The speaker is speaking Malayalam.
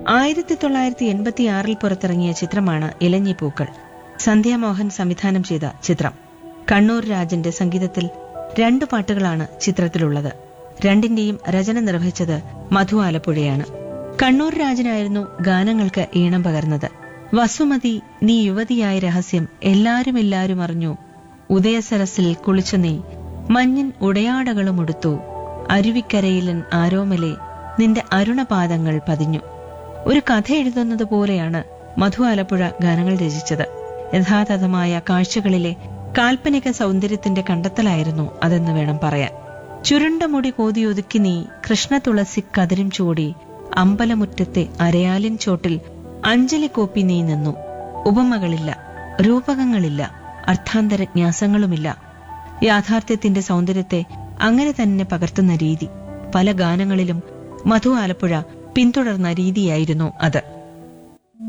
ആയിരത്തി തൊള്ളായിരത്തി എൺപത്തിയാറിൽ പുറത്തിറങ്ങിയ ചിത്രമാണ് ഇലഞ്ഞി പൂക്കൾ സന്ധ്യാമോഹൻ സംവിധാനം ചെയ്ത ചിത്രം കണ്ണൂർ രാജന്റെ സംഗീതത്തിൽ രണ്ടു പാട്ടുകളാണ് ചിത്രത്തിലുള്ളത് രണ്ടിന്റെയും രചന നിർവഹിച്ചത് മധു ആലപ്പുഴയാണ് കണ്ണൂർ രാജനായിരുന്നു ഗാനങ്ങൾക്ക് ഈണം പകർന്നത് വസുമതി നീ യുവതിയായ രഹസ്യം എല്ലാരും എല്ലാരും അറിഞ്ഞു ഉദയസരസിൽ കുളിച്ചു നീ മഞ്ഞിൻ ഉടയാടകളും ഉടുത്തു അരുവിക്കരയിലൻ ആരോമലെ നിന്റെ അരുണപാദങ്ങൾ പതിഞ്ഞു ഒരു കഥ എഴുതുന്നത് പോലെയാണ് മധു ആലപ്പുഴ ഗാനങ്ങൾ രചിച്ചത് യഥാതഥമായ കാഴ്ചകളിലെ കാൽപ്പനിക സൗന്ദര്യത്തിന്റെ കണ്ടെത്തലായിരുന്നു അതെന്ന് വേണം പറയാൻ ചുരുണ്ട മുടി കോതിയൊതുക്കി നീ കൃഷ്ണ തുളസി കതിരും ചൂടി അമ്പലമുറ്റത്തെ അരയാലിൻ ചോട്ടിൽ അഞ്ജലി കോപ്പി നീ നിന്നു ഉപമകളില്ല രൂപകങ്ങളില്ല അർത്ഥാന്തരജ്ഞാസങ്ങളുമില്ല യാഥാർത്ഥ്യത്തിന്റെ സൗന്ദര്യത്തെ അങ്ങനെ തന്നെ പകർത്തുന്ന രീതി പല ഗാനങ്ങളിലും മധു ആലപ്പുഴ പിന്തുടർന്ന രീതിയായിരുന്നു അത്